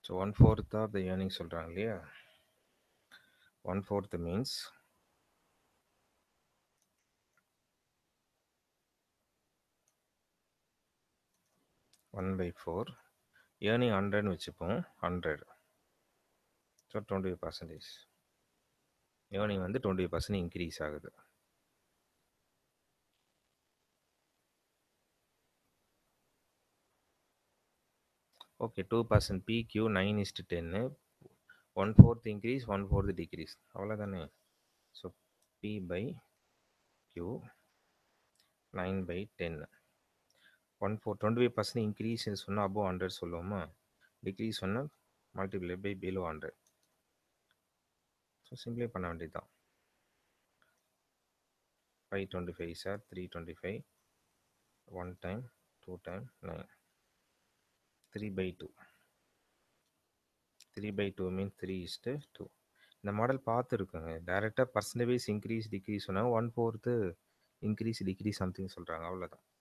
so one fourth of the earning சொல்கிறாங்க இல்லையா one fourth means one by four earning ஹண்ட்ரட்னு வச்சுப்போம் hundred so twenty five percentage earning வந்து twenty percent increase ஆகுது okay two percent PQ nine is to டென்னு one fourth increase one fourth decrease அவ்வளோதானே so P by Q nine by ten one four twenty five percent increase சொன்னால் above hundred சொல்லுவோமா decrease சொன்னால் multiply by below hundred so சிம்பிளை பண்ண வேண்டியது தான் five twenty five sir three twenty five one time two time nine three by two three by two mean three is to two இந்த model பார்த்துருக்குங்க டேரெக்டாக percentage increase decrease சொன்னால் one fourth increase decrease something சொல்கிறாங்க அவ்வளோதான்